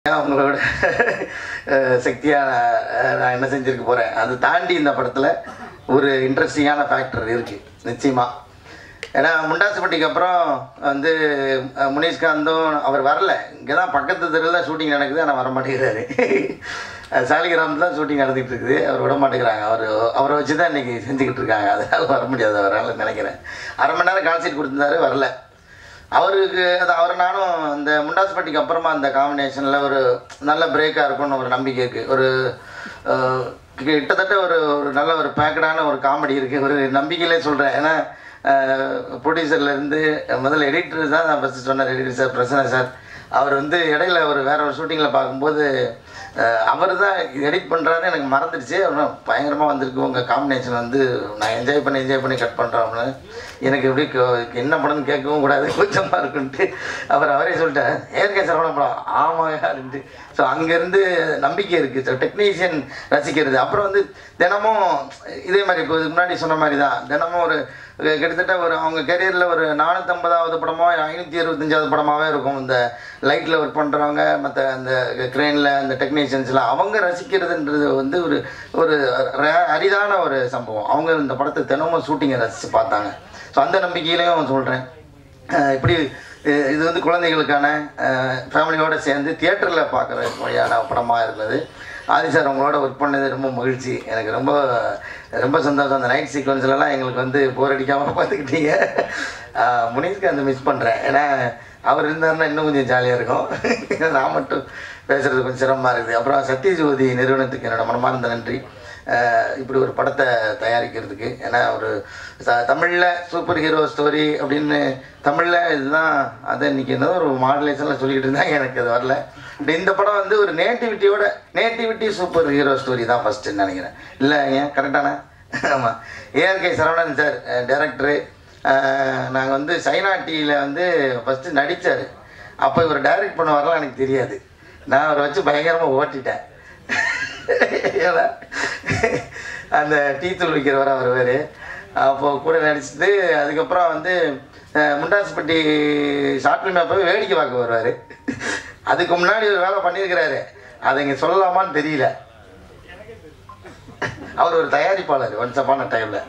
அவங்களோட அஹ், சக்தியா அஹ், நான் என்ன செஞ்சிருக்க போறேன் அதை தாண்டி இந்த படத்துல ஒரு இன்ட்ரெஸ்டிங்கான ஃபேக்டர் இருக்கு நிச்சயமா ஏன்னா முண்டாசுப்பட்டிக்கு அப்புறம் வந்து அஹ், முனீஷ்காந்தும் அவர் வரல இங்கே தான் பக்கத்து தெருவில் தான் ஷூட்டிங் நடக்குது ஆனால் வர மாட்டேங்கிறாரு அஹ், சாலிகிராமத்தில் தான் ஷூட்டிங் நடந்துகிட்டு இருக்குது அவர் விட மாட்டேங்கிறாங்க அவர் அவரை வச்சு தான் இன்னைக்கு செஞ்சுக்கிட்டு இருக்காங்க அதனால வர முடியாது அவரால் நினைக்கிறேன் அரை மணி நேரம் கால் சீட் கொடுத்துருந்தாரு வரல அவருக்கு அது அவர் நானும் இந்த முண்டாசுப்பட்டிக்கு அப்புறமா அந்த காம்பினேஷனில் ஒரு நல்ல பிரேக்காக இருக்கும்னு ஒரு நம்பிக்கை இருக்குது ஒரு அஹ், கிட்டத்தட்ட ஒரு ஒரு நல்ல ஒரு பேக்கடான ஒரு காமெடி இருக்குது ஒரு நம்பிக்கையிலே சொல்கிறேன் ஏன்னா ப்ரொடியூசர்லேருந்து முதல்ல எடிட்டர் தான் நான் ஃபஸ்ட்டு சொன்னார் எடிட்டர் சார் பிரசன்னா சார் அவர் வந்து இடையில ஒரு வேற ஒரு ஷூட்டிங்கில் பார்க்கும்போது அவர் தான் எடிட் பண்ணுறாரு எனக்கு மறந்துடுச்சு அவர் பயங்கரமாக வந்திருக்கு உங்கள் காம்பினேஷன் வந்து நான் என்ஜாய் பண்ணி என்ஜாய் பண்ணி கட் பண்ணுறோம்னு எனக்கு எப்படி க- என்ன படம்னு கேட்கவும் கூடாது கொஞ்சமாக இருக்குன்ட்டு அவர் அவரே சொல்லிட்டார் ஏற்கே சரவண படம் ஆமாங்க அப்படின்ட்டு ஸோ அங்கேருந்து நம்பிக்கை இருக்குது ஸோ டெக்னீஷியன் ரசிக்கிறது அப்புறம் வந்து தினமும் இதே மாதிரி இப்போ இதுக்கு முன்னாடி சொன்ன மாதிரி தான் தினமும் ஒரு கிட்டத்தட்ட ஒரு அவங்க கெரியரில் ஒரு நானூற்றம்பதாவது படமோ ஐநூற்றி அறுபத்தஞ்சாவது படமாகவே இருக்கும் இந்த லைட்டில் ஒர்க் பண்ணுறவங்க மற்ற அந்த க்ரெயினில் அந்த டெக்னீஷியன்ஸ்லாம் அவங்க ரசிக்கிறதுன்றது வந்து ஒரு ஒரு rare- அரிதான ஒரு சம்பவம் அவங்க இந்த படத்தை தினமும் ஷூட்டிங்கை ரசித்து பார்த்தாங்க ஸோ அந்த நம்பிக்கையிலையும் சொல்கிறேன் இப்படி அஹ் இது வந்து குழந்தைகளுக்கான ஃபேமிலியோடு சேர்ந்து தியேட்டரில் பார்க்குற வழியான படமாக இருந்தது ஆதி சார் உங்களோட ஒர்க் பண்ணது ரொம்ப மகிழ்ச்சி எனக்கு ரொம்ப ரொம்ப சந்தோஷம் அந்த நைட் சீக்வன்ஸ்லலாம் எங்களுக்கு வந்து போர் அடிக்காமல் பார்த்துக்கிட்டீங்க அஹ் முனீஷ்க்கு அந்த மிஸ் பண்ணுறேன் ஏன்னா அவர் இருந்தாருன்னா இன்னும் கொஞ்சம் ஜாலியாக இருக்கும் நான் மட்டும் பேசுகிறது கொஞ்சம் சிரமமாக இருக்குது அப்புறம் சத்யஜோதி நிறுவனத்துக்கு என்னோட மனமார்ந்த நன்றி அஹ் இப்படி ஒரு படத்தை தயாரிக்கிறதுக்கு ஏன்னா ஒரு ச- தமிழ்ல சூப்பர் ஹீரோ ஸ்டோரி அப்படின்னு தமிழ்ல இதுதான் அதை இன்னைக்கு என்னதோ ஒரு மாடுலேஷன்ல சொல்லிக்கிட்டு இருந்தாங்க எனக்கு அது வரல இப்ப இந்த படம் வந்து ஒரு நேட்டிவிட்டியோட நேட்டிவிட்டி சூப்பர் ஹீரோ ஸ்டோரி தான் ஃபர்ஸ்ட்னு நினைக்கிறேன் இல்லை ஏன் கரெக்டான ஆமாம் ஏஆர்கே சரவணன் சார் டேரக்டரு நாங்கள் வந்து சைனா டிவியில் வந்து ஃபஸ்ட்டு நடித்தார் அப்போ இவர் டைரக்ட் பண்ண வரலாம் எனக்கு தெரியாது நான் அவரை வச்சு பயங்கரமாக ஓட்டிட்டேன் ஏன்னா அந்த டீ தூள் விற்கிறவரை வருவார் அப்போ கூட நடிச்சுட்டு அதுக்கப்புறம் வந்து அஹ், முண்டாசுப்பட்டி ஷார்ட் ஃபிலிம் போய் வேடிக்கை பார்க்க வருவார் அதுக்கு முன்னாடி ஒரு வேலை பண்ணியிருக்கிறாரு அதை இங்கே சொல்லலாமான்னு தெரியல அவர் ஒரு தயாரிப்பாளர் ஒன்ஸ் அப்பான டைமில்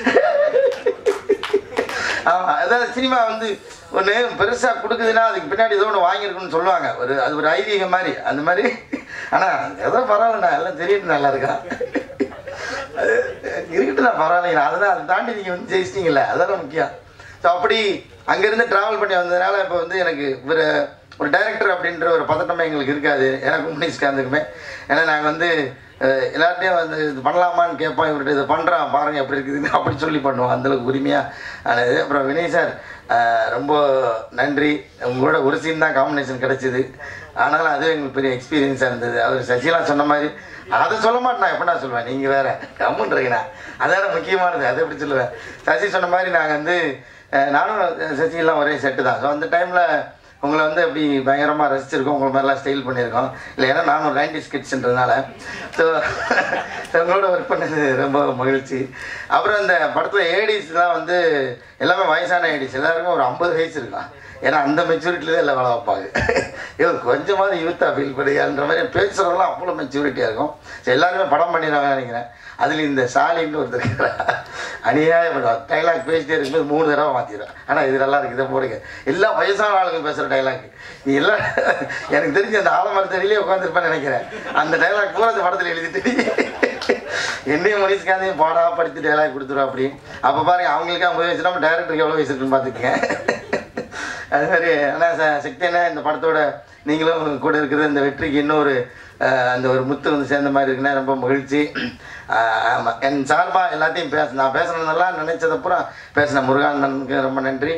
ஆமாம் அதாவது சினிமா வந்து ஒன்று பெருசாக கொடுக்குதுன்னா அதுக்கு பின்னாடி ஏதோ ஒன்று வாங்கியிருக்குன்னு சொல்லுவாங்க ஒரு அது ஒரு ஐதீகம் மாதிரி அந்த மாதிரி ஆனால் ஏதோ பரவாயில்லண்ணா எல்லாம் தெரியுது நல்லா இருக்கான் அது இருக்கட்டும்ண்ணா பரவாயில்லைங்கண்ணா அதுதான் அதை தாண்டி நீங்கள் வந்து ஜெயிச்சிட்டீங்கல்ல அதெல்லாம் முக்கியம் ஸோ அப்படி அங்கேருந்து ட்ராவல் பண்ணி வந்ததுனால இப்போ வந்து எனக்கு ஒரு ஒரு டைரக்டர் அப்படின்ற ஒரு பதட்டமே எங்களுக்கு இருக்காது எனக்கும் முனிஷ்காந்துக்குமே ஏன்னா நாங்கள் வந்து அஹ், எல்லார்ட்டையும் வந்து இது பண்ணலாமான்னு கேட்போம் இவர்கிட்ட இது பண்ணுறான் பாருங்க எப்படி இருக்குதுன்னு அப்படி சொல்லி பண்ணுவோம் அந்தளவுக்கு உரிமையாக ஆனது அப்புறம் வினய் சார் அஹ், ரொம்ப நன்றி உங்களோட ஒரு சீன் தான் காம்பினேஷன் கிடச்சிது ஆனாலும் அதுவே எங்களுக்கு பெரிய எக்ஸ்பீரியன்ஸாக இருந்தது அவர் சசிகலா சொன்ன மாதிரி அதை சொல்ல மாட்டேன் எப்படி நான் சொல்லுவேன் நீங்கள் வேற கம்முன்றீங்கண்ணா அதான முக்கியமானது அதை எப்படி சொல்லுவேன் சசி சொன்ன மாதிரி நாங்கள் வந்து அஹ், நானும் சசிகலாம் ஒரே செட்டு தான் ஸோ அந்த டைமில் உங்களை வந்து அப்படி பயங்கரமாக ரசிச்சிருக்கோம் உங்களை மாதிரிலாம் ஸ்டைல் பண்ணியிருக்கோம் இல்லை ஏன்னா நான் ஒரு நைன்டி ஸ்கிட்ஸ்ன்றதுனால ஸோ உங்களோட ஒர்க் பண்ணது ரொம்ப மகிழ்ச்சி அப்புறம் இந்த படத்தில் ஏடிஸ்லாம் வந்து எல்லாமே வயசான ஏடிஸ் எல்லாருக்கும் ஒரு ஐம்பது வயசு இருக்கும் ஏன்னா அந்த மெச்சூரிட்டியில் தான் எல்லாம் வேலை வைப்பாங்க ஐயோ கொஞ்சமாவது யூத்தாக ஃபீல் பண்ணுறியான்ற மாதிரி பேசுகிறவங்களாம் அவ்வளோ மெச்சூரிட்டியாக இருக்கும் ஸோ எல்லாருமே படம் பண்ணிடுவாங்கன்னு நினைக்கிறேன் அதில் இந்த சாலின்னு ஒருத்தர் இருக்கிறார் அநியாயம் பண்ணுவார் டைலாக் பேசிட்டே இருக்கும்போது மூணு தடவை மாற்றிடுவேன் ஆனால் இது நல்லா இருக்குது இதை போடுங்க எல்லா வயசான ஆளுங்க பேசுகிற டைலாக் நீ எல்லாம் எனக்கு தெரிஞ்சு அந்த ஆலமரத்தடியிலே உட்காந்துருப்பேன்னு நினைக்கிறேன் அந்த டைலாக் பூரா அந்த படத்தில் எழுதிட்டு என்னையும் மனிஷ்காந்தையும் பாடா படித்து டைலாக் கொடுத்துருவா அப்படி அப்போ பாருங்க அவங்களுக்கு ஐம்பது வயசு நம்ம டேரக்டருக்கு எவ்வளோ வயசு இருக்குன்னு பார்த்துக்கங்க அது மாதிரி ஆனால் ச சக்தியண்ணா இந்த படத்தோட நீங்களும் கூட இருக்கிறது இந்த வெற்றிக்கு இன்னொரு அஹ், அந்த ஒரு முத்து வந்து சேர்ந்த மாதிரி இருக்குன்னா ரொம்ப மகிழ்ச்சி ஆமாம் என் சார்பாக எல்லாத்தையும் பேச நான் பேசணுன்னெல்லாம் நினைச்சதை பூரா பேசின முருகானனுக்கு ரொம்ப நன்றி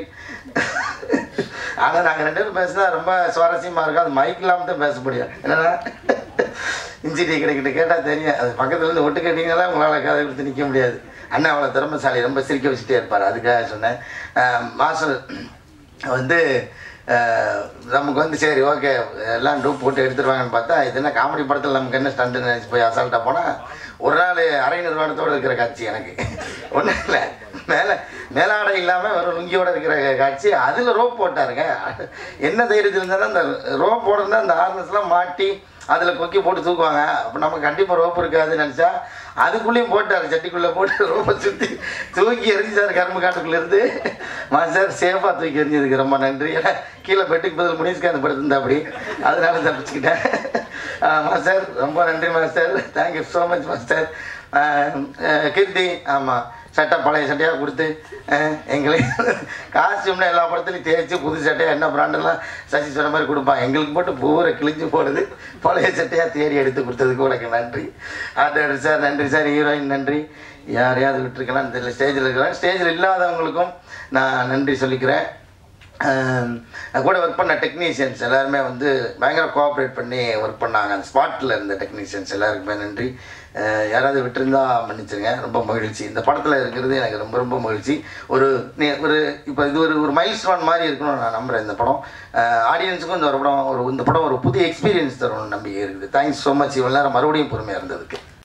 ஆனால் நாங்கள் ரெண்டு பேரும் பேசினா ரொம்ப சுவாரஸ்யமாக இருக்கும் அது மைக் இல்லாமல் தான் பேச முடியும் என்னன்னா இஞ்சி டீ கிடைக்கிட்ட கேட்டால் தெரியும் அது பக்கத்துல இருந்து ஒட்டு கேட்டீங்கன்னா உங்களால் கதை கொடுத்து நிற்க முடியாது அண்ணா அவ்வளோ திறமைசாலி ரொம்ப சிரிக்க வச்சுட்டே இருப்பார் அதுக்காக சொன்னேன் மாஸ்டர் வந்து அஹ், நமக்கு வந்து சரி ஓகே எல்லாம் டூப் போட்டு எடுத்துருவாங்கன்னு பார்த்தா இது என்ன காமெடி படத்தில் நமக்கு என்ன ஸ்டண்ட்டு நினச்சி போய் அசால்ட்டாக போனால் ஒரு நாள் அரை நிர்வாணத்தோடு இருக்கிற காட்சி எனக்கு ஒன்றும் இல்லை மேலே மேலாடை இல்லாமல் வெறும் லுங்கியோட இருக்கிற காட்சி அதில் ரோப் போட்டாருங்க என்ன தைரியத்தில் இருந்தாலும் அந்த ரோப் போடுறதா அந்த ஹார்னஸ்லாம் மாட்டி அதில் கொக்கி போட்டு தூக்குவாங்க அப்போ நம்ம கண்டிப்பாக ரோப் இருக்காதுன்னு நினச்சா அதுக்குள்ளேயும் போட்டார் சட்டிக்குள்ளே போட்டு ரோப்பை சுற்றி தூக்கி எரிஞ்சார் கரும்பு காட்டுக்குள்ளேருந்து மாஸ்டர் சேஃபாக தூக்கி எரிஞ்சதுக்கு ரொம்ப நன்றி ஏன்னா கீழே பெட்டுக்கு பதில் முனிஸ்காந்த் படுத்திருந்தா அப்படி அதனால தப்பிச்சுக்கிட்டேன் ஆ, மாஸ்டர் ரொம்ப நன்றி master thank you so much master ஆ, ஆ, கீர்த்தி ஆமாம் சட்டை பழைய சட்டையாக கொடுத்து அஹ், எங்களை காஸ்டியூம்னா எல்லா படத்துலையும் தேய்ச்சி புது சட்டையாக என்ன பிராண்டெல்லாம் சசி சொன்ன மாதிரி கொடுப்பான் எங்களுக்கு மட்டும் பூரை கிழிஞ்சு போடுது பழைய சட்டையாக தேடி எடுத்து கொடுத்ததுக்கு உனக்கு நன்றி ஆர்டர் சார் நன்றி சார் ஹீரோயின் நன்றி யாரையாவது விட்டுருக்கலாம் தெரியல ஸ்டேஜில் இருக்கிறாங்க ஸ்டேஜில் இல்லாதவங்களுக்கும் நான் நன்றி சொல்லிக்கிறேன் ஆம், கூட ஒர்க் பண்ண டெக்னீஷியன்ஸ் எல்லாருமே வந்து பயங்கர கோஆப்ரேட் பண்ணி ஒர்க் பண்ணாங்க அந்த ஸ்பாட்டில் இருந்த டெக்னீஷியன்ஸ் எல்லாருக்குமே நன்றி அஹ், யாராவது விட்டுருந்தா மன்னிச்சிருங்க ரொம்ப மகிழ்ச்சி இந்த படத்தில் இருக்கிறது எனக்கு ரொம்ப ரொம்ப மகிழ்ச்சி ஒரு நீ- ஒரு இப்போ இது ஒரு ஒரு மைல் ஸ்டோன் மாதிரி இருக்கணும்னு நான் நம்புகிறேன் இந்த படம் ஆடியன்ஸுக்கும் இந்த ஒரு படம் ஒரு இந்த படம் ஒரு புதிய எக்ஸ்பீரியன்ஸ் தரும்னு நம்பிக்கை இருக்குது தேங்க்ஸ் ஸோ மச் இவ்வளோ நேரம் மறுபடியும் பொறுமையாக இருந்ததுக்கு